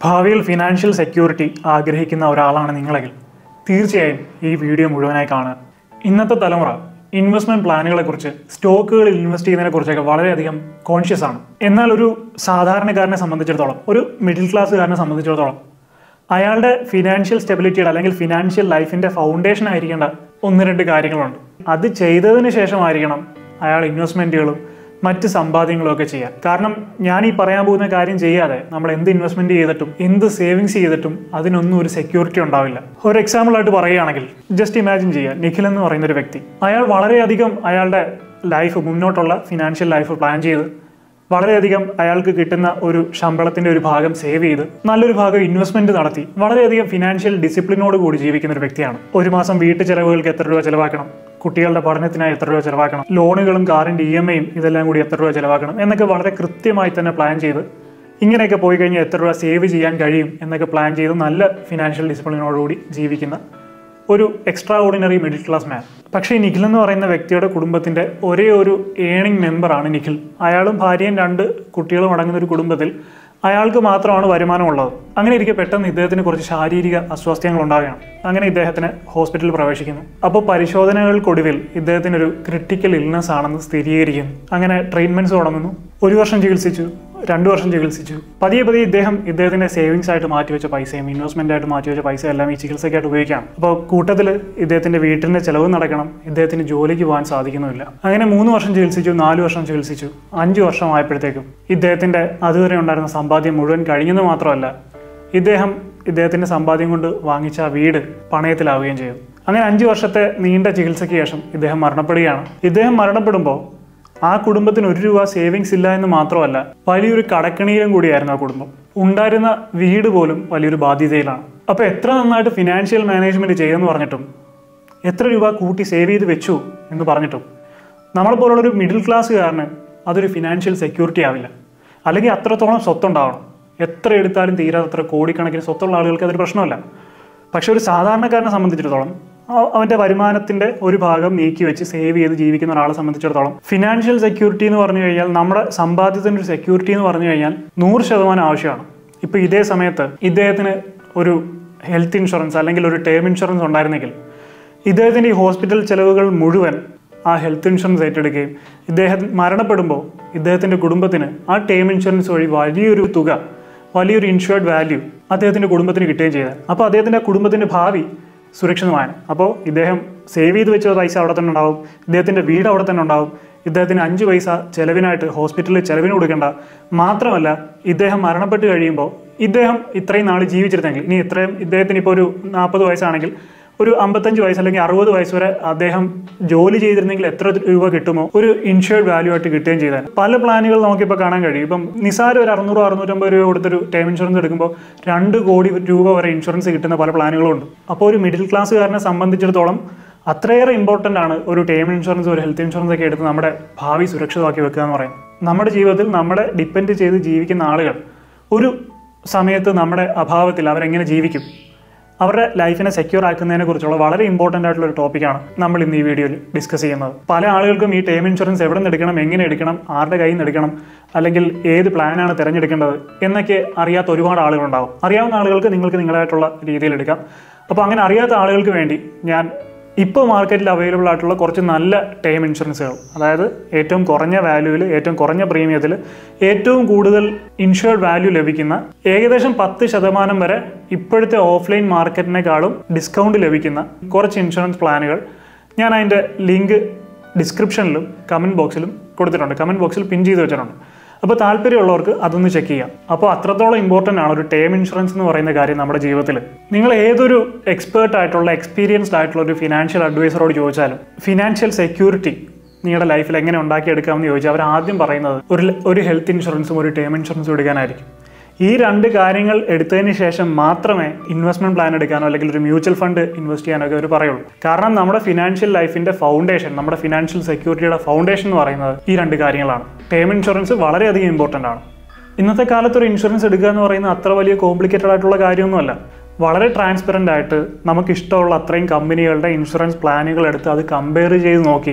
ഭാവിയിൽ financial security ആഗ്രഹിക്കുന്ന ഒരാളാണ് നിങ്ങളെങ്കിൽ തീർച്ചയായും ഈ വീഡിയോ മുഴുവനായി കാണുക ഇന്നത്തെ തലമുറ ഇൻവെസ്റ്റ്മെന്റ് പ്ലാനുകളെക്കുറിച്ച് സ്റ്റോക്കുകളിൽ ഇൻവെസ്റ്റ് ചെയ്യുന്നതിനെക്കുറിച്ചൊക്കെ വളരെയധികം കോൺഷ്യസ് ആണ് എന്നാൽ ഒരു സാധാരണക്കാരനെ സംബന്ധിച്ചിടത്തോളം ഒരു മിഡിൽ ക്ലാസ്സുകാരനെ സംബന്ധിച്ചിടത്തോളം അയാളുടെ ഫിനാൻഷ്യൽ സ്റ്റെബിലിറ്റിയുടെ അല്ലെങ്കിൽ ഫിനാൻഷ്യൽ ലൈഫിന്റെ ഫൗണ്ടേഷൻ ആയിരിക്കേണ്ട ഒന്ന് രണ്ട് കാര്യങ്ങളുണ്ട് അത് ചെയ്തതിന് ശേഷമായിരിക്കണം അയാൾ ഇൻവെസ്റ്റ്മെന്റുകളും മറ്റ് സമ്പാദ്യങ്ങളും ഒക്കെ ചെയ്യാൻ കാരണം ഞാൻ ഈ പറയാൻ പോകുന്ന കാര്യം ചെയ്യാതെ നമ്മൾ എന്ത് ഇൻവെസ്റ്റ്മെന്റ് ചെയ്തിട്ടും എന്ത് സേവിങ്സ് ചെയ്തിട്ടും അതിനൊന്നും ഒരു സെക്യൂരിറ്റി ഉണ്ടാവില്ല ഒരു എക്സാമ്പിൾ ആയിട്ട് പറയുകയാണെങ്കിൽ ജസ്റ്റ് ഇമാജിൻ ചെയ്യുക നിഖിൽ എന്ന് പറയുന്ന ഒരു വ്യക്തി അയാൾ വളരെയധികം അയാളുടെ ലൈഫ് മുന്നോട്ടുള്ള ഫിനാൻഷ്യൽ ലൈഫ് പ്ലാൻ ചെയ്ത് വളരെയധികം അയാൾക്ക് കിട്ടുന്ന ഒരു ശമ്പളത്തിന്റെ ഒരു ഭാഗം സേവ് ചെയ്ത് നല്ലൊരു ഭാഗം ഇൻവെസ്റ്റ്മെന്റ് നടത്തി വളരെയധികം ഫിനാൻഷ്യൽ ഡിസിപ്ലിനോട് കൂടി ജീവിക്കുന്ന ഒരു വ്യക്തിയാണ് ഒരു മാസം വീട്ടു ചെലവുകൾക്ക് എത്ര രൂപ ചെലവാക്കണം കുട്ടികളുടെ പഠനത്തിനായി എത്ര രൂപ ചെലവാക്കണം ലോണുകളും കാറിന്റെ ഇ എം ഐയും ഇതെല്ലാം കൂടി എത്ര രൂപ ചെലവാക്കണം എന്നൊക്കെ വളരെ കൃത്യമായി തന്നെ പ്ലാൻ ചെയ്ത് ഇങ്ങനെയൊക്കെ പോയി കഴിഞ്ഞാൽ എത്ര രൂപ സേവ് ചെയ്യാൻ കഴിയും എന്നൊക്കെ പ്ലാൻ ചെയ്ത് നല്ല ഫിനാൻഷ്യൽ ഡിസിപ്ലിനോടുകൂടി ജീവിക്കുന്ന ഒരു extraordinary middle class man പക്ഷേ ഈ നിഖിൽ എന്ന് പറയുന്ന വ്യക്തിയുടെ കുടുംബത്തിന്റെ ഒരേ ഒരു ഏണിംഗ് മെമ്പറാണ് നിഖിൽ അയാളും ഭാര്യയും രണ്ട് കുട്ടികളും അടങ്ങുന്ന ഒരു കുടുംബത്തിൽ അയാൾക്ക് മാത്രമാണ് വരുമാനമുള്ളത് അങ്ങനെ ഇരിക്കെ പെട്ടെന്ന് ഇദ്ദേഹത്തിന് കുറച്ച് ശാരീരിക അസ്വാസ്ഥ്യങ്ങൾ ഉണ്ടാവുകയാണ് അങ്ങനെ ഇദ്ദേഹത്തിന് ഹോസ്പിറ്റലിൽ പ്രവേശിക്കുന്നു അപ്പോൾ പരിശോധനകൾക്കൊടുവിൽ ഇദ്ദേഹത്തിന് ഒരു ക്രിട്ടിക്കൽ ഇൽനെസ് ആണെന്ന് സ്ഥിരീകരിക്കുന്നു അങ്ങനെ ട്രീറ്റ്മെന്റ്സ് തുടങ്ങുന്നു ഒരു വർഷം ചികിത്സിച്ചു രണ്ടു വർഷം ചികിത്സിച്ചു പതിയെ പതിയെ ഇദ്ദേഹം ഇദ്ദേഹത്തിന്റെ സേവിങ്സ് ആയിട്ട് മാറ്റിവെച്ച പൈസയും ഇൻവെസ്റ്റ്മെന്റ് ആയിട്ട് മാറ്റിവെച്ച പൈസ എല്ലാം ഈ ചികിത്സയ്ക്കായിട്ട് ഉപയോഗിക്കാം അപ്പോൾ കൂട്ടത്തിൽ ഇദ്ദേഹത്തിന്റെ വീട്ടിന്റെ ചെലവ് നടക്കണം ഇദ്ദേഹത്തിന് ജോലിക്ക് പോകാൻ സാധിക്കുന്നുമില്ല അങ്ങനെ മൂന്ന് വർഷം ചികിത്സിച്ചു നാല് വർഷം ചികിത്സിച്ചു അഞ്ച് വർഷം ആയപ്പോഴത്തേക്കും ഇദ്ദേഹത്തിന്റെ അതുവരെ ഉണ്ടായിരുന്ന സമ്പാദ്യം മുഴുവൻ കഴിഞ്ഞെന്ന് മാത്രമല്ല ഇദ്ദേഹം ഇദ്ദേഹത്തിന്റെ സമ്പാദ്യം കൊണ്ട് വാങ്ങിച്ച ആ വീട് പണയത്തിലാവുകയും ചെയ്തു അങ്ങനെ അഞ്ച് വർഷത്തെ നീണ്ട ചികിത്സയ്ക്ക് ശേഷം ഇദ്ദേഹം മരണപ്പെടുകയാണ് ഇദ്ദേഹം മരണപ്പെടുമ്പോൾ ആ കുടുംബത്തിന് ഒരു രൂപ സേവിങ്സ് ഇല്ല എന്ന് മാത്രമല്ല വലിയൊരു കടക്കണിയിലും കൂടിയായിരുന്നു ആ കുടുംബം ഉണ്ടായിരുന്ന വീട് പോലും വലിയൊരു ബാധ്യതയിലാണ് അപ്പോൾ എത്ര നന്നായിട്ട് ഫിനാൻഷ്യൽ മാനേജ്മെന്റ് ചെയ്യുമെന്ന് പറഞ്ഞിട്ടും എത്ര രൂപ കൂട്ടി സേവ് ചെയ്ത് വെച്ചു എന്ന് പറഞ്ഞിട്ടും നമ്മളെ പോലുള്ളൊരു മിഡിൽ ക്ലാസ്സുകാരന് അതൊരു ഫിനാൻഷ്യൽ സെക്യൂരിറ്റി ആവില്ല അല്ലെങ്കിൽ അത്രത്തോളം സ്വത്തുണ്ടാവണം എത്ര എടുത്താലും തീരാത്തത്ര കോടിക്കണക്കിന് സ്വത്തുള്ള ആളുകൾക്ക് അതൊരു പ്രശ്നമല്ല പക്ഷെ ഒരു സാധാരണക്കാരനെ സംബന്ധിച്ചിടത്തോളം ആ- അവന്റെ വരുമാനത്തിന്റെ ഒരു ഭാഗം നീക്കി വെച്ച് സേവ് ചെയ്ത് ജീവിക്കുന്ന ഒരാളെ സംബന്ധിച്ചിടത്തോളം ഫിനാൻഷ്യൽ സെക്യൂരിറ്റി എന്ന് പറഞ്ഞു കഴിഞ്ഞാൽ നമ്മുടെ സമ്പാദ്യത്തിന്റെ ഒരു സെക്യൂരിറ്റി എന്ന് പറഞ്ഞു കഴിഞ്ഞാൽ നൂറ് ശതമാനം ആവശ്യമാണ് ഇപ്പൊ ഇതേ സമയത്ത് ഇദ്ദേഹത്തിന് ഒരു ഹെൽത്ത് ഇൻഷുറൻസ് അല്ലെങ്കിൽ ഒരു ടേം ഇൻഷുറൻസ് ഉണ്ടായിരുന്നെങ്കിൽ ഇദ്ദേഹത്തിന്റെ ഈ ഹോസ്പിറ്റൽ ചെലവുകൾ മുഴുവൻ ആ ഹെൽത്ത് ഇൻഷുറൻസ് ഏറ്റെടുക്കുകയും ഇദ്ദേഹം മരണപ്പെടുമ്പോൾ ഇദ്ദേഹത്തിന്റെ കുടുംബത്തിന് ആ ടേം ഇൻഷുറൻസ് വഴി വലിയൊരു തുക വലിയൊരു ഇൻഷുർഡ് വാല്യൂ അദ്ദേഹത്തിന്റെ കുടുംബത്തിന് കിട്ടുകയും ചെയ്താൽ അപ്പോൾ അദ്ദേഹത്തിന്റെ കുടുംബത്തിന്റെ ഭാവി സുരക്ഷിതമാണ് അപ്പോൾ ഇദ്ദേഹം സേവ് ചെയ്ത് വെച്ച പൈസ അവിടെ തന്നെ ഉണ്ടാവും ഇദ്ദേഹത്തിന്റെ വീട് അവിടെ തന്നെ ഉണ്ടാവും ഇദ്ദേഹത്തിന് അഞ്ച് പൈസ ചെലവിനായിട്ട് ഹോസ്പിറ്റലിൽ ചെലവിന് കൊടുക്കേണ്ട മാത്രമല്ല ഇദ്ദേഹം മരണപ്പെട്ട് കഴിയുമ്പോൾ ഇദ്ദേഹം ഇത്രയും നാൾ ജീവിച്ചിരുന്നെങ്കിൽ ഇനി ഇത്രയും ഇദ്ദേഹത്തിന് ഇപ്പോൾ ഒരു നാൽപ്പത് വയസ്സാണെങ്കിൽ ഒരു അമ്പത്തഞ്ച് വയസ്സ് അല്ലെങ്കിൽ അറുപത് വയസ്സ് വരെ അദ്ദേഹം ജോലി ചെയ്തിരുന്നെങ്കിൽ എത്ര രൂപ കിട്ടുമോ ഒരു ഇൻഷുർഡ് വാല്യൂ ആയിട്ട് കിട്ടുകയും ചെയ്താൽ പല പ്ലാനുകൾ നമുക്കിപ്പോൾ കാണാൻ കഴിയും ഇപ്പം നിസാര ഒരു അറുന്നൂറ് അറുന്നൂറ്റമ്പത് രൂപ കൊടുത്തൊരു ടേം ഇൻഷുറൻസ് എടുക്കുമ്പോൾ രണ്ട് കോടി രൂപ വരെ ഇൻഷുറൻസ് കിട്ടുന്ന പല പ്ലാനുകളും ഉണ്ട് അപ്പോൾ ഒരു മിഡിൽ ക്ലാസ്സുകാരനെ സംബന്ധിച്ചിടത്തോളം അത്രയേറെ ഇമ്പോർട്ടൻ്റ് ആണ് ഒരു ടേം ഇൻഷുറൻസ് ഒരു ഹെൽത്ത് ഇൻഷുറൻസ് ഒക്കെ എടുത്ത് നമ്മുടെ ഭാവി സുരക്ഷിതമാക്കി വെക്കുക എന്ന് പറയും നമ്മുടെ ജീവിതത്തിൽ നമ്മളെ ഡിപ്പെൻഡ് ചെയ്ത് ജീവിക്കുന്ന ആളുകൾ ഒരു സമയത്ത് നമ്മുടെ അഭാവത്തിൽ അവരെങ്ങനെ ജീവിക്കും അവരുടെ ലൈഫിനെ സെക്യൂർ ആക്കുന്നതിനെ കുറിച്ചുള്ള വളരെ ഇമ്പോർട്ടൻ്റ് ആയിട്ടുള്ള ഒരു ടോപ്പിക്കാണ് നമ്മൾ ഇന്ന് ഈ വീഡിയോയിൽ ഡിസ്കസ് ചെയ്യുന്നത് പല ആളുകൾക്കും ഈ ടേം ഇൻഷുറൻസ് എവിടെ നിന്ന് എടുക്കണം എങ്ങനെ എടുക്കണം ആരുടെ കയ്യിൽ നിന്ന് എടുക്കണം അല്ലെങ്കിൽ ഏത് പ്ലാനാണ് തിരഞ്ഞെടുക്കേണ്ടത് എന്നൊക്കെ അറിയാത്ത ഒരുപാട് ആളുകളുണ്ടാവും അറിയാവുന്ന ആളുകൾക്ക് നിങ്ങൾക്ക് നിങ്ങളായിട്ടുള്ള രീതിയിൽ എടുക്കാം അപ്പോൾ അങ്ങനെ അറിയാത്ത ആളുകൾക്ക് വേണ്ടി ഞാൻ ഇപ്പോൾ മാർക്കറ്റിൽ അവൈലബിൾ ആയിട്ടുള്ള കുറച്ച് നല്ല ടേം ഇൻഷുറൻസുകൾ അതായത് ഏറ്റവും കുറഞ്ഞ വാല്യൂവിൽ ഏറ്റവും കുറഞ്ഞ പ്രീമിയത്തിൽ ഏറ്റവും കൂടുതൽ ഇൻഷുർഡ് വാല്യൂ ലഭിക്കുന്ന ഏകദേശം പത്ത് ശതമാനം വരെ ഇപ്പോഴത്തെ ഓഫ്ലൈൻ മാർക്കറ്റിനേക്കാളും ഡിസ്കൗണ്ട് ലഭിക്കുന്ന കുറച്ച് ഇൻഷുറൻസ് പ്ലാനുകൾ ഞാൻ അതിൻ്റെ ലിങ്ക് ഡിസ്ക്രിപ്ഷനിലും കമൻറ്റ് ബോക്സിലും കൊടുത്തിട്ടുണ്ട് കമൻറ്റ് ബോക്സിൽ പിൻ ചെയ്ത് വെച്ചിട്ടുണ്ട് അപ്പോൾ താല്പര്യമുള്ളവർക്ക് അതൊന്ന് ചെക്ക് ചെയ്യാം അപ്പോൾ അത്രത്തോളം ഇമ്പോർട്ടൻ്റ് ആണ് ഒരു ടേം ഇൻഷുറൻസ് എന്ന് പറയുന്ന കാര്യം നമ്മുടെ ജീവിതത്തിൽ നിങ്ങൾ ഏതൊരു എക്സ്പേർട്ട് ആയിട്ടുള്ള എക്സ്പീരിയൻസ്ഡ് ആയിട്ടുള്ള ഒരു ഫിനാൻഷ്യൽ അഡ്വൈസറോട് ചോദിച്ചാലും ഫിനാൻഷ്യൽ സെക്യൂരിറ്റി നിങ്ങളുടെ ലൈഫിൽ എങ്ങനെ ഉണ്ടാക്കിയെടുക്കാമെന്ന് ചോദിച്ചാൽ അവർ ആദ്യം പറയുന്നത് ഒരു ഒരു ഹെൽത്ത് ഇൻഷുറൻസും ഒരു ടേം ഇൻഷുറൻസും എടുക്കാനായിരിക്കും ഈ രണ്ട് കാര്യങ്ങൾ എടുത്തതിന് ശേഷം മാത്രമേ ഇൻവെസ്റ്റ്മെന്റ് പ്ലാൻ എടുക്കാനോ അല്ലെങ്കിൽ ഒരു മ്യൂച്വൽ ഫണ്ട് ഇൻവെസ്റ്റ് ചെയ്യാനോ ഒക്കെ അവർ പറയുള്ളൂ കാരണം നമ്മുടെ ഫിനാൻഷ്യൽ ലൈഫിന്റെ ഫൗണ്ടേഷൻ നമ്മുടെ ഫിനാൻഷ്യൽ സെക്യൂരിറ്റിയുടെ ഫൗണ്ടേഷൻ എന്ന് പറയുന്നത് ഈ രണ്ട് കാര്യങ്ങളാണ് ടേം ഇൻഷുറൻസ് വളരെയധികം ഇമ്പോർട്ടൻ്റ് ആണ് ഇന്നത്തെ കാലത്ത് ഒരു ഇൻഷുറൻസ് എടുക്കുക എന്ന് പറയുന്നത് അത്ര വലിയ കോംപ്ലിക്കേറ്റഡ് ആയിട്ടുള്ള കാര്യമൊന്നുമല്ല വളരെ ട്രാൻസ്പെറൻ്റ് ആയിട്ട് നമുക്ക് ഇഷ്ടമുള്ള അത്രയും കമ്പനികളുടെ ഇൻഷുറൻസ് പ്ലാനുകൾ എടുത്ത് അത് കമ്പയർ ചെയ്ത് നോക്കി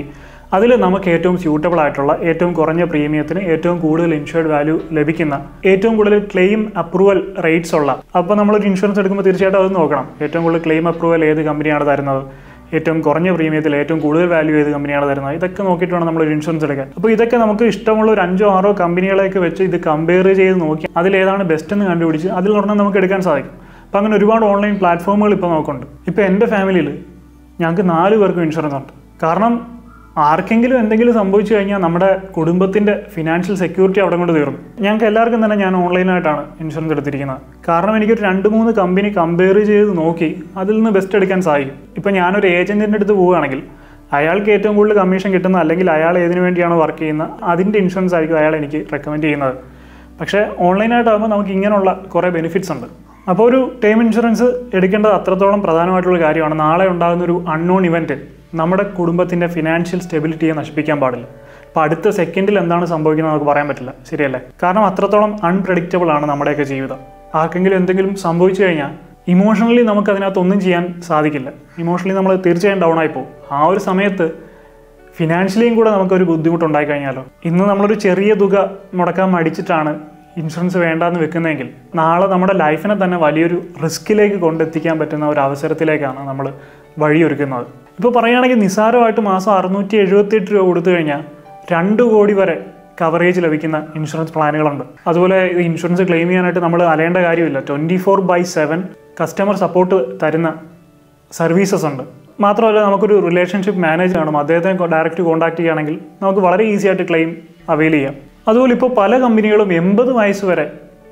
അതിൽ നമുക്ക് ഏറ്റവും സ്യൂട്ടബിൾ ആയിട്ടുള്ള ഏറ്റവും കുറഞ്ഞ പ്രീമിയത്തിന് ഏറ്റവും കൂടുതൽ ഇൻഷുർഡ് വാല്യൂ ലഭിക്കുന്ന ഏറ്റവും കൂടുതൽ ക്ലെയിം അപ്രൂവൽ റേറ്റ്സ് ഉള്ള അപ്പോൾ നമ്മളൊരു ഇൻഷുറൻസ് എടുക്കുമ്പോൾ തീർച്ചയായിട്ടും അത് നോക്കണം ഏറ്റവും കൂടുതൽ ക്ലെയിം അപ്രൂവൽ ഏത് കമ്പനിയാണ് തരുന്നത് ഏറ്റവും കുറഞ്ഞ പ്രീമിയത്തിൽ ഏറ്റവും കൂടുതൽ വാല്യൂ ഏത് കമ്പനിയാണ് തരുന്നത് ഇതൊക്കെ നോക്കിയിട്ട് വേണം നമ്മൾ ഒരു ഇൻഷുറൻസ് എടുക്കാൻ അപ്പോൾ ഇതൊക്കെ നമുക്ക് ഇഷ്ടമുള്ള ഒരു അഞ്ചോ ആറോ കമ്പനികളെയൊക്കെ വെച്ച് ഇത് കമ്പയർ ചെയ്ത് നോക്കി അതിലേതാണ് ബെസ്റ്റ് എന്ന് കണ്ടുപിടിച്ച് അതിൽ പറഞ്ഞാൽ നമുക്ക് എടുക്കാൻ സാധിക്കും അപ്പോൾ അങ്ങനെ ഒരുപാട് ഓൺലൈൻ പ്ലാറ്റ്ഫോമുകൾ ഇപ്പോൾ നോക്കുന്നുണ്ട് ഇപ്പോൾ എൻ്റെ ഫാമിലിയിൽ ഞങ്ങൾക്ക് നാല് പേർക്കും ഇൻഷുറൻസ് ഉണ്ട് കാരണം ആർക്കെങ്കിലും എന്തെങ്കിലും സംഭവിച്ചു കഴിഞ്ഞാൽ നമ്മുടെ കുടുംബത്തിൻ്റെ ഫിനാൻഷ്യൽ സെക്യൂരിറ്റി അവിടെ കൊണ്ട് തീർന്നു ഞങ്ങൾക്ക് എല്ലാവർക്കും തന്നെ ഞാൻ ഓൺലൈനായിട്ടാണ് ഇൻഷുറൻസ് എടുത്തിരിക്കുന്നത് കാരണം എനിക്കൊരു രണ്ട് മൂന്ന് കമ്പനി കമ്പയർ ചെയ്ത് നോക്കി അതിൽ നിന്ന് ബെസ്റ്റ് എടുക്കാൻ സാധിക്കും ഇപ്പം ഞാനൊരു ഏജൻറ്റിൻ്റെ അടുത്ത് പോവുകയാണെങ്കിൽ അയാൾക്ക് ഏറ്റവും കൂടുതൽ കമ്മീഷൻ കിട്ടുന്ന അല്ലെങ്കിൽ അയാൾ ഏതിനു വേണ്ടിയാണോ വർക്ക് ചെയ്യുന്നത് അതിൻ്റെ ഇൻഷുറൻസ് ആയിരിക്കും അയാൾ എനിക്ക് റെക്കമെൻഡ് ചെയ്യുന്നത് പക്ഷേ ഓൺലൈനായിട്ടാകുമ്പോൾ നമുക്ക് ഇങ്ങനെയുള്ള കുറേ ബെനിഫിറ്റ്സ് ഉണ്ട് അപ്പോൾ ഒരു ടേം ഇൻഷുറൻസ് എടുക്കേണ്ടത് അത്രത്തോളം പ്രധാനമായിട്ടുള്ള കാര്യമാണ് നാളെ ഉണ്ടാകുന്ന ഒരു അൺനോൺ ഇവൻറ്റ് നമ്മുടെ കുടുംബത്തിൻ്റെ ഫിനാൻഷ്യൽ സ്റ്റെബിലിറ്റിയെ നശിപ്പിക്കാൻ പാടില്ല അപ്പോൾ അടുത്ത സെക്കൻഡിൽ എന്താണ് സംഭവിക്കുന്നത് നമുക്ക് പറയാൻ പറ്റില്ല ശരിയല്ലേ കാരണം അത്രത്തോളം അൺപ്രഡിക്റ്റബിൾ ആണ് നമ്മുടെയൊക്കെ ജീവിതം ആർക്കെങ്കിലും എന്തെങ്കിലും സംഭവിച്ചു കഴിഞ്ഞാൽ ഇമോഷണലി നമുക്ക് അതിനകത്തൊന്നും ചെയ്യാൻ സാധിക്കില്ല ഇമോഷണലി നമ്മൾ തീർച്ചയായും ഡൗൺ ആയി പോകും ആ ഒരു സമയത്ത് ഫിനാൻഷ്യലിയും കൂടെ നമുക്കൊരു ബുദ്ധിമുട്ടുണ്ടായി കഴിഞ്ഞാലോ ഇന്ന് നമ്മളൊരു ചെറിയ തുക മുടക്കാൻ മടിച്ചിട്ടാണ് ഇൻഷുറൻസ് വേണ്ടാന്ന് വെക്കുന്നതെങ്കിൽ നാളെ നമ്മുടെ ലൈഫിനെ തന്നെ വലിയൊരു റിസ്കിലേക്ക് കൊണ്ടെത്തിക്കാൻ പറ്റുന്ന ഒരു അവസരത്തിലേക്കാണ് നമ്മൾ വഴിയൊരുക്കുന്നത് ഇപ്പോൾ പറയുകയാണെങ്കിൽ നിസ്സാരമായിട്ട് മാസം അറുന്നൂറ്റി എഴുപത്തിയെട്ട് രൂപ കൊടുത്തു കഴിഞ്ഞാൽ രണ്ട് കോടി വരെ കവറേജ് ലഭിക്കുന്ന ഇൻഷുറൻസ് പ്ലാനുകളുണ്ട് അതുപോലെ ഇത് ഇൻഷുറൻസ് ക്ലെയിം ചെയ്യാനായിട്ട് നമ്മൾ അലയേണ്ട കാര്യമില്ല twenty four by seven customer support തരുന്ന സർവീസസ് ഉണ്ട് മാത്രമല്ല നമുക്കൊരു റിലേഷൻഷിപ്പ് മാനേജർ കാണും അദ്ദേഹത്തെ ഡയറക്റ്റ് കോൺടാക്ട് ചെയ്യുകയാണെങ്കിൽ നമുക്ക് വളരെ ഈസി ആയിട്ട് ക്ലെയിം അവൈൽ ചെയ്യാം അതുപോലെ ഇപ്പോൾ പല കമ്പനികളും എൺപത് വയസ്സ് വരെ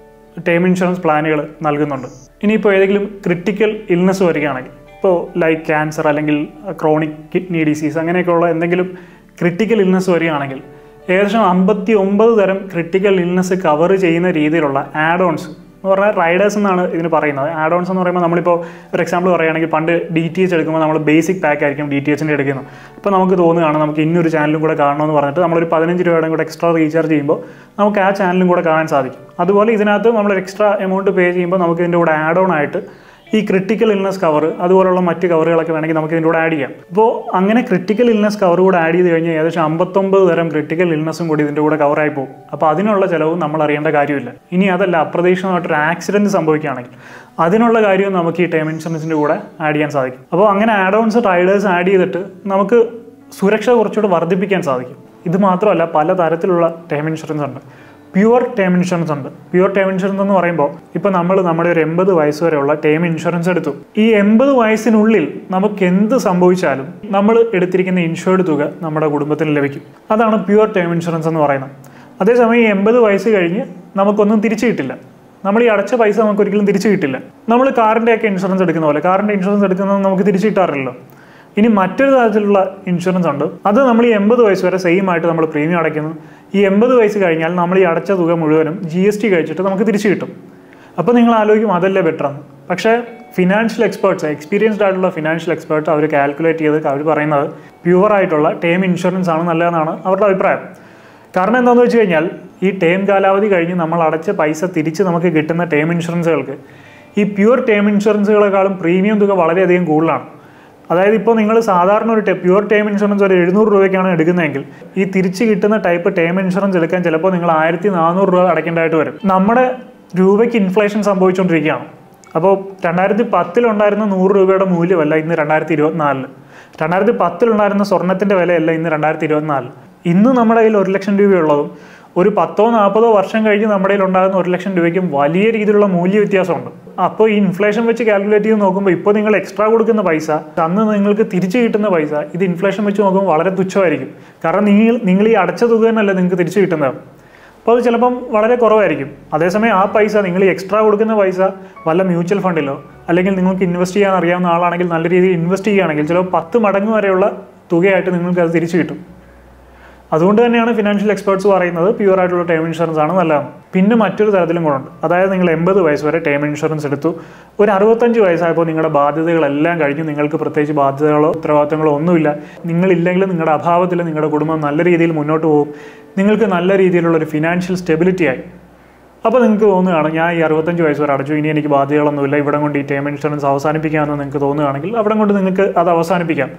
ടേം ഇൻഷുറൻസ് പ്ലാനുകൾ നൽകുന്നുണ്ട് ഇനിയിപ്പോൾ ഏതെങ്കിലും ക്രിട്ടിക്കൽ ഇൽനെസ് വരികയാണെങ്കിൽ ഇപ്പോൾ ലൈക്ക് ക്യാൻസർ അല്ലെങ്കിൽ ക്രോണിക് കിഡ്നി ഡിസീസ് അങ്ങനെയൊക്കെയുള്ള എന്തെങ്കിലും ക്രിട്ടിക്കൽ ഇൽനെസ് വരികയാണെങ്കിൽ ഏകദേശം അമ്പത്തി ഒമ്പത് തരം ക്രിട്ടിക്കൽ ഇൽനെസ് കവർ ചെയ്യുന്ന രീതിയിലുള്ള ആഡ് ഓൺസ് എന്ന് പറഞ്ഞാൽ റൈഡേഴ്സ് എന്നാണ് ഇതിന് പറയുന്നത് ആഡ് ഓൺസ് എന്ന് പറയുമ്പോൾ നമ്മളിപ്പോൾ ഒരു എക്സാമ്പിൾ പറയുകയാണെങ്കിൽ പണ്ട് ഡി ടി എച്ച് എടുക്കുമ്പോൾ നമ്മൾ ബേസിക് പാക്ക് ആയിരിക്കും ഡി ടി എച്ചിൻ്റെ എടുക്കുന്നത് അപ്പോൾ നമുക്ക് തോന്നുകയാണ് നമുക്ക് ഇന്നൊരു ചാനലും കൂടെ കാണണമെന്ന് പറഞ്ഞിട്ട് നമ്മളൊരു പതിനഞ്ച് രൂപയുടെ കൂടെ എക്സ്ട്രാ റീചാർജ് ചെയ്യുമ്പോൾ നമുക്ക് ആ ചാനലും കൂടെ കാണാൻ സാധിക്കും അതുപോലെ ഇതിനകത്ത് നമ്മൾ എക്സ്ട്രാ എമൗണ്ട് പേ ചെയ്യുമ്പോൾ നമുക്ക് ഇതിൻ്റെ കൂടെ ആഡ് ഓൺ ആയിട്ട് ഈ ക്രിട്ടിക്കൽ ഇൽനസ് കവർ അതുപോലുള്ള മറ്റ് കവറുകളൊക്കെ വേണമെങ്കിൽ നമുക്ക് ഇതിൻ്റെ കൂടെ ആഡ് ചെയ്യാം അപ്പോൾ അങ്ങനെ ക്രിട്ടിക്കൽ ഇൽനസ് കവർ കൂടെ ആഡ് ചെയ്ത് കഴിഞ്ഞാൽ ഏകദേശം അമ്പത്തൊമ്പത് തരം ക്രിട്ടിക്കൽ ഇൽനസും കൂടി ഇതിൻ്റെ കൂടെ കവറായി പോകും അപ്പോൾ അതിനുള്ള ചിലവും നമ്മൾ അറിയേണ്ട കാര്യമില്ല ഇനി അതല്ല അപ്രതീക്ഷിതമായിട്ടൊരു ആക്സിഡൻറ്റ് സംഭവിക്കുകയാണെങ്കിൽ അതിനുള്ള കാര്യവും നമുക്ക് ഈ ടേം ഇൻഷുറൻസിൻ്റെ കൂടെ ആഡ് ചെയ്യാൻ സാധിക്കും അപ്പോൾ അങ്ങനെ ആഡ് ഓൺസ് റൈഡേഴ്സ് ആഡ് ചെയ്തിട്ട് നമുക്ക് സുരക്ഷ കുറച്ചുകൂടെ വർദ്ധിപ്പിക്കാൻ സാധിക്കും ഇത് മാത്രമല്ല പല തരത്തിലുള്ള ടേം ഇൻഷുറൻസ് ഉണ്ട് പ്യുവർ ടേം ഇൻഷുറൻസ് ഉണ്ട് പ്യുവർ ടേം ഇൻഷുറൻസ് എന്ന് പറയുമ്പോൾ ഇപ്പോൾ നമ്മൾ നമ്മുടെ ഒരു എൺപത് വയസ്സ് വരെയുള്ള ടേം ഇൻഷുറൻസ് എടുത്തു ഈ എൺപത് വയസ്സിനുള്ളിൽ നമുക്ക് എന്ത് സംഭവിച്ചാലും നമ്മൾ എടുത്തിരിക്കുന്ന ഇൻഷുർഡ് തുക നമ്മുടെ കുടുംബത്തിന് ലഭിക്കും അതാണ് പ്യുവർ ടേം ഇൻഷുറൻസ് എന്ന് പറയുന്നത് അതേസമയം ഈ എൺപത് വയസ്സ് കഴിഞ്ഞ് നമുക്കൊന്നും തിരിച്ചു കിട്ടില്ല നമ്മൾ ഈ അടച്ച പൈസ നമുക്ക് ഒരിക്കലും തിരിച്ചു കിട്ടില്ല നമ്മൾ കാറിൻ്റെ ഒക്കെ ഇൻഷുറൻസ് എടുക്കുന്ന പോലെ കാറിൻ്റെ ഇൻഷുറൻസ് എടുക്കുന്നത് നമുക്ക് തിരിച്ചു കിട്ടാറില്ലല്ലോ ഇനി മറ്റൊരു തരത്തിലുള്ള ഇൻഷുറൻസ് ഉണ്ട് അത് നമ്മൾ ഈ എൺപത് വയസ്സ് വരെ സെയിം ആയിട്ട് നമ്മൾ പ്രീമിയം അടയ്ക്കുന്നു ഈ എൺപത് വയസ്സ് കഴിഞ്ഞാൽ നമ്മൾ ഈ അടച്ച തുക മുഴുവനും ജി എസ് ടി കഴിച്ചിട്ട് നമുക്ക് തിരിച്ചു കിട്ടും അപ്പോൾ നിങ്ങൾ ആലോചിക്കും അതല്ലേ ബെറ്റർ എന്ന് പക്ഷേ ഫിനാൻഷ്യൽ എക്സ്പേർട്സ് എക്സ്പീരിയൻസ്ഡ് ആയിട്ടുള്ള ഫിനാൻഷ്യൽ എക്സ്പേർട്ട് അവർ കാൽക്കുലേറ്റ് ചെയ്ത് അവർ പറയുന്നത് പ്യുവർ ആയിട്ടുള്ള ടേം ഇൻഷുറൻസ് ആണ് നല്ലതെന്നാണ് അവരുടെ അഭിപ്രായം കാരണം എന്താണെന്ന് വെച്ച് കഴിഞ്ഞാൽ ഈ ടേം കാലാവധി കഴിഞ്ഞ് നമ്മൾ അടച്ച പൈസ തിരിച്ച് നമുക്ക് കിട്ടുന്ന ടേം ഇൻഷുറൻസുകൾക്ക് ഈ പ്യുവർ ടേം ഇൻഷുറൻസുകളെക്കാളും പ്രീമിയം തുക വളരെയധികം കൂടുതലാണ് അതായത് ഇപ്പോൾ നിങ്ങൾ സാധാരണ ഒരു പ്യുവർ ടേം ഇൻഷുറൻസ് ഒരു എഴുന്നൂറ് രൂപയ്ക്കാണ് എടുക്കുന്നതെങ്കിൽ ഈ തിരിച്ച് കിട്ടുന്ന ടൈപ്പ് ടേം ഇൻഷുറൻസ് എടുക്കാൻ ചിലപ്പോൾ നിങ്ങൾ ആയിരത്തി നാനൂറ് രൂപ അടയ്ക്കേണ്ടതായിട്ട് വരും നമ്മുടെ രൂപയ്ക്ക് ഇൻഫ്ലേഷൻ സംഭവിച്ചുകൊണ്ടിരിക്കുകയാണ് അപ്പോൾ രണ്ടായിരത്തി പത്തിലുണ്ടായിരുന്ന നൂറ് രൂപയുടെ മൂല്യമല്ല ഇന്ന് രണ്ടായിരത്തി ഇരുപത്തിനാലില് രണ്ടായിരത്തി പത്തിലുണ്ടായിരുന്ന സ്വർണത്തിൻ്റെ വിലയല്ല ഇന്ന് രണ്ടായിരത്തി ഇരുപത്തിനാലിൽ ഇന്ന് നമ്മുടെ കയ്യിൽ ഒരു ലക്ഷം രൂപയുള്ളതും ഒരു പത്തോ നാൽപ്പതോ വർഷം കഴിഞ്ഞ് നമ്മുടെ കയ്യിൽ ഉണ്ടാകുന്ന ഒരു ലക്ഷം രൂപയ്ക്കും വലിയ രീതിയിലുള്ള മൂല്യ വ്യത്യാസമുണ്ട് അപ്പോൾ ഈ ഇൻഫ്ലേഷൻ വെച്ച് കാൽക്കുലേറ്റ് ചെയ്ത് നോക്കുമ്പോൾ ഇപ്പോൾ നിങ്ങൾ എക്സ്ട്രാ കൊടുക്കുന്ന പൈസ അന്ന് നിങ്ങൾക്ക് തിരിച്ചു കിട്ടുന്ന പൈസ ഇത് ഇൻഫ്ലേഷൻ വെച്ച് നോക്കുമ്പോൾ വളരെ തുച്ഛമായിരിക്കും കാരണം നിങ്ങൾ നിങ്ങൾ ഈ അടച്ച തുക തന്നെയല്ല നിങ്ങൾക്ക് തിരിച്ചു കിട്ടുന്നത് അപ്പോൾ അത് ചിലപ്പം വളരെ കുറവായിരിക്കും അതേസമയം ആ പൈസ നിങ്ങൾ ഈ എക്സ്ട്രാ കൊടുക്കുന്ന പൈസ വല്ല മ്യൂച്വൽ ഫണ്ടിലോ അല്ലെങ്കിൽ നിങ്ങൾക്ക് ഇൻവെസ്റ്റ് ചെയ്യാൻ അറിയാവുന്ന ആളാണെങ്കിൽ നല്ല രീതിയിൽ ഇൻവെസ്റ്റ് ചെയ്യുകയാണെങ്കിൽ ചിലപ്പോൾ പത്ത് മടങ്ങ് വരെയുള്ള തുകയായിട്ട് നിങ്ങൾക്ക് അത് തിരിച്ചു കിട്ടും അതുകൊണ്ട് തന്നെയാണ് ഫിനാൻഷ്യൽ എക്സ്പേർട്സ് പറയുന്നത് പ്യുവർ ആയിട്ടുള്ള ടേം ഇൻഷുറൻസ് ആണ് നല്ലതാണ് പിന്നെ മറ്റൊരു തരത്തിലും കൂടെ ഉണ്ട് അതായത് നിങ്ങൾ എൺപത് വയസ്സ് വരെ ടേം ഇൻഷുറൻസ് എടുത്തു ഒരു അറുപത്തഞ്ച് വയസ്സായപ്പോൾ നിങ്ങളുടെ ബാധ്യതകളെല്ലാം കഴിഞ്ഞു നിങ്ങൾക്ക് പ്രത്യേകിച്ച് ബാധ്യതകളോ ഉത്തരവാദിത്തങ്ങളോ ഒന്നുമില്ല നിങ്ങളില്ലെങ്കിൽ നിങ്ങളുടെ അഭാവത്തിൽ നിങ്ങളുടെ കുടുംബം നല്ല രീതിയിൽ മുന്നോട്ട് പോകും നിങ്ങൾക്ക് നല്ല രീതിയിലുള്ള ഒരു ഫിനാൻഷ്യൽ സ്റ്റെബിലിറ്റി ആയി അപ്പോൾ നിങ്ങൾക്ക് തോന്നുകയാണ് ഞാൻ ഈ അറുപത്തഞ്ച് വയസ്സ് വരെ അടച്ചു ഇനി എനിക്ക് ബാധ്യതകളൊന്നുമില്ല ഇവിടെ കൊണ്ട് ഈ ടേം ഇൻഷുറൻസ് അവസാനിപ്പിക്കാമെന്ന് നിങ്ങൾക്ക് തോന്നുകയാണെങ്കിൽ അവിടെ കൊണ്ട് നിങ്ങൾക്ക് അത് അവസാനിപ്പിക്കാം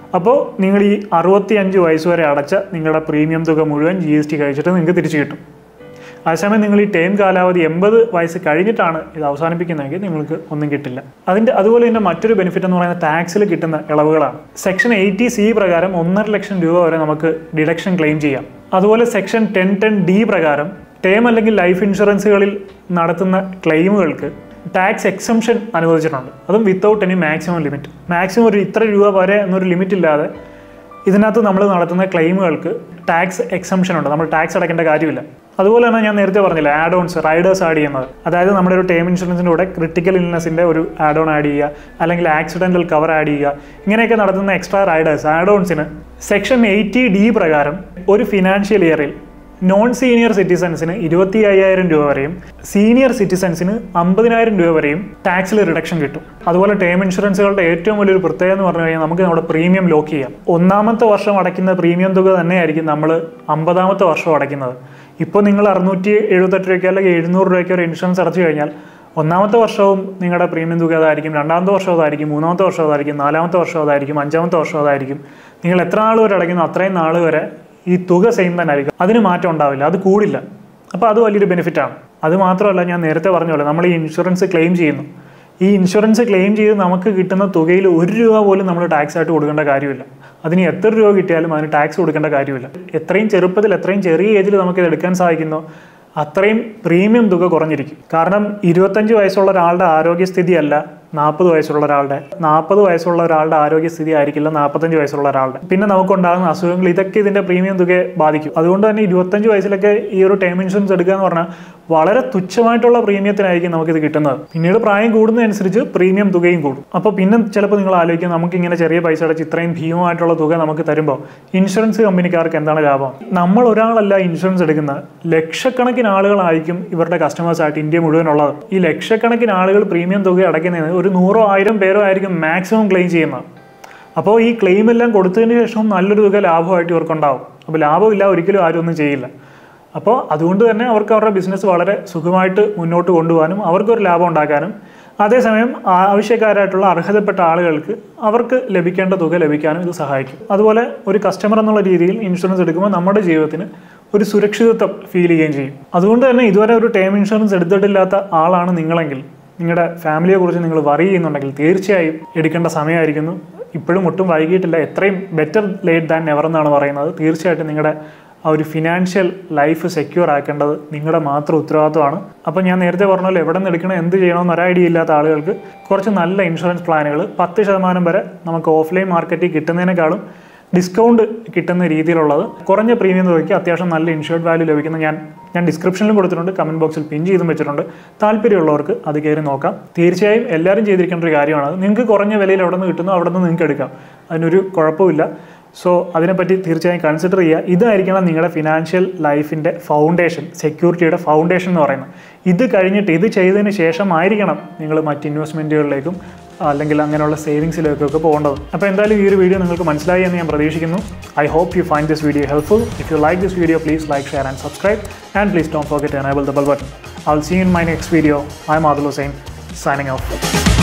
അപ്പോൾ നിങ്ങൾ ഈ അറുപത്തി അഞ്ച് വയസ്സ് വരെ അടച്ച നിങ്ങളുടെ പ്രീമിയം തുക മുഴുവൻ ജി എസ് ടി കഴിച്ചിട്ട് നിങ്ങൾക്ക് തിരിച്ചു കിട്ടും അതേസമയം നിങ്ങൾ ഈ ടേം കാലാവധി എൺപത് വയസ്സ് കഴിഞ്ഞിട്ടാണ് ഇത് അവസാനിപ്പിക്കുന്നതെങ്കിൽ നിങ്ങൾക്ക് ഒന്നും കിട്ടില്ല അതിൻ്റെ അതുപോലെ തന്നെ മറ്റൊരു ബെനിഫിറ്റ് എന്ന് പറയുന്നത് ടാക്സിൽ കിട്ടുന്ന ഇളവുകളാണ് സെക്ഷൻ എയ്റ്റി സി പ്രകാരം ഒന്നര ലക്ഷം രൂപ വരെ നമുക്ക് ഡിഡക്ഷൻ ക്ലെയിം ചെയ്യാം അതുപോലെ സെക്ഷൻ ടെൻ ടെൻ ഡി പ്രകാരം ടേം അല്ലെങ്കിൽ ലൈഫ് ഇൻഷുറൻസുകളിൽ നടത്തുന്ന ക്ലെയിമുകൾക്ക് ടാക്സ് എക്സംഷൻ അനുവദിച്ചിട്ടുണ്ട് അതും without any maximum limit maximum ഒരു ഇത്ര രൂപ വരെ എന്നൊരു ലിമിറ്റ് ഇല്ലാതെ ഇതിനകത്ത് നമ്മൾ നടത്തുന്ന ക്ലെയിമുകൾക്ക് ടാക്സ് എക്സംഷൻ ഉണ്ട് നമ്മൾ ടാക്സ് അടയ്ക്കേണ്ട കാര്യമില്ല അതുപോലെ തന്നെ ഞാൻ നേരത്തെ പറഞ്ഞില്ല ആഡ് ഓൺസ് റൈഡേഴ്സ് ആഡ് ചെയ്യുന്നത് അതായത് നമ്മുടെ ഒരു ടേം ഇൻഷുറൻസിൻ്റെ കൂടെ ക്രിട്ടിക്കൽ ഇൽനെസ്സിൻ്റെ ഒരു ആഡ് ഓൺ ആഡ് ചെയ്യുക അല്ലെങ്കിൽ ആക്സിഡൻ്റൽ കവർ ആഡ് ചെയ്യുക ഇങ്ങനെയൊക്കെ നടത്തുന്ന എക്സ്ട്രാ റൈഡേഴ്സ് ആഡ് ഓൺസിന് സെക്ഷൻ എയ്റ്റി ഡി പ്രകാരം ഒരു ഫിനാൻഷ്യൽ ഇയറിൽ നോൺ സീനിയർ സിറ്റിസൺസിന് ഇരുപത്തി അയ്യായിരം രൂപ വരെയും സീനിയർ സിറ്റിസൺസിന് അമ്പതിനായിരം രൂപ വരെയും ടാക്സിൽ റിഡക്ഷൻ കിട്ടും അതുപോലെ ടേം ഇൻഷുറൻസുകളുടെ ഏറ്റവും വലിയൊരു പ്രത്യേകത എന്ന് പറഞ്ഞു കഴിഞ്ഞാൽ നമുക്ക് നമ്മുടെ പ്രീമിയം ലോക്ക് ചെയ്യാം ഒന്നാമത്തെ വർഷം അടയ്ക്കുന്ന പ്രീമിയം തുക തന്നെയായിരിക്കും നമ്മൾ അമ്പതാമത്തെ വർഷം അടയ്ക്കുന്നത് ഇപ്പോൾ നിങ്ങൾ അറുന്നൂറ്റി എഴുപത്തെട്ട് രൂപയ്ക്ക് അല്ലെങ്കിൽ എഴുന്നൂറ് രൂപയ്ക്ക് ഒരു ഇൻഷുറൻസ് അടച്ചു കഴിഞ്ഞാൽ ഒന്നാമത്തെ വർഷവും നിങ്ങളുടെ പ്രീമിയം തുക അതായിരിക്കും രണ്ടാമത്തെ വർഷം അതായിരിക്കും മൂന്നാമത്തെ വർഷം അതായിരിക്കും നാലാമത്തെ വർഷം അതായിരിക്കും അഞ്ചാമത്തെ വർഷം അതായിരിക്കും നിങ്ങൾ എത്ര നാൾ വരെ അടയ്ക്കുന്നു അത്രയും നാൾ വരെ ഈ തുക സെയിം തന്നെ ആയിരിക്കും അതിന് മാറ്റം ഉണ്ടാവില്ല അത് കൂടില്ല അപ്പോൾ അത് വലിയൊരു ബെനിഫിറ്റാണ് അത് മാത്രമല്ല ഞാൻ നേരത്തെ പറഞ്ഞ പോലെ നമ്മൾ ഈ ഇൻഷുറൻസ് ക്ലെയിം ചെയ്യുന്നു ഈ ഇൻഷുറൻസ് ക്ലെയിം ചെയ്ത് നമുക്ക് കിട്ടുന്ന തുകയിൽ ഒരു രൂപ പോലും നമ്മൾ ടാക്സ് ആയിട്ട് കൊടുക്കേണ്ട കാര്യമില്ല അതിന് എത്ര രൂപ കിട്ടിയാലും അതിന് ടാക്സ് കൊടുക്കേണ്ട കാര്യമില്ല എത്രയും ചെറുപ്പത്തിൽ എത്രയും ചെറിയ ഏജിൽ നമുക്കിത് എടുക്കാൻ സാധിക്കുന്നോ അത്രയും പ്രീമിയം തുക കുറഞ്ഞിരിക്കും കാരണം ഇരുപത്തഞ്ച് വയസ്സുള്ള ഒരാളുടെ ആരോഗ്യസ്ഥിതിയല്ല നാൽപ്പത് വയസ്സുള്ള ഒരാളുടെ നാൽപ്പത് വയസ്സുള്ള ഒരാളുടെ ആരോഗ്യസ്ഥിതി ആയിരിക്കില്ല നാൽപ്പത്തഞ്ച് വയസ്സുള്ള ഒരാളുടെ പിന്നെ നമുക്കുണ്ടാകുന്ന അസുഖങ്ങൾ ഇതൊക്കെ ഇതിന്റെ പ്രീമിയം തുകയെ ബാധിക്കും അതുകൊണ്ട് തന്നെ ഇരുപത്തഞ്ച് വയസ്സിലൊക്കെ ഈ ഒരു ടേം ഇൻഷുറൻസ് എടുക്കുക എന്ന് പറഞ്ഞാൽ വളരെ തുച്ഛമായിട്ടുള്ള പ്രീമിയത്തിനായിരിക്കും നമുക്കിത് കിട്ടുന്നത് പിന്നീട് പ്രായം കൂടുന്നതനുസരിച്ച് പ്രീമിയം തുകയും കൂടും അപ്പോൾ പിന്നെ ചിലപ്പോൾ നിങ്ങൾ ആലോചിക്കും നമുക്ക് ഇങ്ങനെ ചെറിയ പൈസ അടച്ച് ഇത്രയും ഭീമമായിട്ടുള്ള തുക നമുക്ക് തരുമ്പോൾ ഇൻഷുറൻസ് കമ്പനിക്കാർക്ക് എന്താണ് ലാഭം നമ്മൾ ഒരാളല്ല ഇൻഷുറൻസ് എടുക്കുന്നത് ലക്ഷക്കണക്കിന് ആളുകളായിരിക്കും ഇവരുടെ കസ്റ്റമേഴ്സ് ആയിട്ട് ഇന്ത്യ മുഴുവനുള്ളത് ഈ ലക്ഷക്കണക്കിന് ആളുകൾ പ്രീമിയം തുക അടയ്ക്കുന്നതിന് ഒരു നൂറോ ആയിരം പേരോ ആയിരിക്കും മാക്സിമം ക്ലെയിം ചെയ്യുന്നത് അപ്പോൾ ഈ ക്ലെയിം എല്ലാം കൊടുത്തതിന് ശേഷം നല്ലൊരു തുക ലാഭമായിട്ട് ഇവർക്കുണ്ടാവും അപ്പോൾ ലാഭമില്ല ഒരിക്കലും ആരും ഒന്നും ചെയ്യില്ല അപ്പോൾ അതുകൊണ്ട് തന്നെ അവർക്ക് അവരുടെ ബിസിനസ് വളരെ സുഖമായിട്ട് മുന്നോട്ട് കൊണ്ടുപോകാനും അവർക്കൊരു ലാഭം ഉണ്ടാക്കാനും അതേസമയം ആവശ്യക്കാരായിട്ടുള്ള അർഹതപ്പെട്ട ആളുകൾക്ക് അവർക്ക് ലഭിക്കേണ്ട തുക ലഭിക്കാനും ഇത് സഹായിക്കും അതുപോലെ ഒരു കസ്റ്റമർ എന്നുള്ള രീതിയിൽ ഇൻഷുറൻസ് എടുക്കുമ്പോൾ നമ്മുടെ ജീവിതത്തിന് ഒരു സുരക്ഷിതത്വം ഫീൽ ചെയ്യുകയും ചെയ്യും അതുകൊണ്ട് തന്നെ ഇതുവരെ ഒരു ടേം ഇൻഷുറൻസ് എടുത്തിട്ടില്ലാത്ത ആളാണ് നിങ്ങളെങ്കിൽ നിങ്ങളുടെ ഫാമിലിയെ കുറിച്ച് നിങ്ങൾ വറി ചെയ്യുന്നുണ്ടെങ്കിൽ തീർച്ചയായും എടുക്കേണ്ട സമയമായിരിക്കുന്നു ഇപ്പോഴും ഒട്ടും വൈകിട്ടില്ല എത്രയും ബെറ്റർ ലേറ്റ് ദാൻ നെവർ എന്നാണ് പറയുന്നത് തീർച്ചയായിട്ടും നിങ്ങളുടെ ആ ഒരു ഫിനാൻഷ്യൽ ലൈഫ് സെക്യൂർ ആക്കേണ്ടത് നിങ്ങളുടെ മാത്രം ഉത്തരവാദിത്വമാണ് അപ്പോൾ ഞാൻ നേരത്തെ പറഞ്ഞ പോലെ എവിടെ നിന്ന് എടുക്കണം എന്ത് ചെയ്യണമെന്ന് ഒരു ഐഡിയ ഇല്ലാത്ത ആളുകൾക്ക് കുറച്ച് നല്ല ഇൻഷുറൻസ് പ്ലാനുകൾ പത്ത് ശതമാനം വരെ നമുക്ക് ഓഫ്ലൈൻ മാർക്കറ്റിൽ കിട്ടുന്നതിനേക്കാളും ഡിസ്കൗണ്ട് കിട്ടുന്ന രീതിയിലുള്ളത് കുറഞ്ഞ പ്രീമിയം തുകയ്ക്ക് അത്യാവശ്യം നല്ല ഇൻഷുർഡ് വാല്യൂ ലഭിക്കുന്ന ഞാൻ ഞാൻ ഡിസ്ക്രിപ്ഷനിലും കൊടുത്തിട്ടുണ്ട് കമൻറ്റ് ബോക്സിൽ പിൻ ചെയ്തും വെച്ചിട്ടുണ്ട് താല്പര്യമുള്ളവർക്ക് അത് കയറി നോക്കാം തീർച്ചയായും എല്ലാവരും ചെയ്തിരിക്കേണ്ട ഒരു കാര്യമാണ് നിങ്ങൾക്ക് കുറഞ്ഞ വിലയിൽ എവിടെ നിന്ന് കിട്ടുന്നു അവിടെ നിന്ന് നിങ്ങൾക്ക് എടുക്കാം അതിനൊരു കുഴപ്പമില്ല സോ അതിനെപ്പറ്റി തീർച്ചയായും കൺസിഡർ ചെയ്യുക ഇതായിരിക്കണം നിങ്ങളുടെ ഫിനാൻഷ്യൽ ലൈഫിൻ്റെ ഫൗണ്ടേഷൻ സെക്യൂരിറ്റിയുടെ ഫൗണ്ടേഷൻ എന്ന് പറയുന്നത് ഇത് കഴിഞ്ഞിട്ട് ഇത് ചെയ്തതിന് ശേഷമായിരിക്കണം നിങ്ങൾ മറ്റ് ഇൻവെസ്റ്റ്മെൻറ്റുകളിലേക്കും അല്ലെങ്കിൽ അങ്ങനെയുള്ള സേവിങ്സിലേക്കൊക്കെ പോകേണ്ടത് അപ്പോൾ എന്തായാലും ഈ ഒരു വീഡിയോ നിങ്ങൾക്ക് മനസ്സിലായി എന്ന് ഞാൻ പ്രതീക്ഷിക്കുന്നു I hope you find this video helpful if you like this video please like share and subscribe and please don't forget enable the bell button I will see in my next video I'm Adul Hussain signing of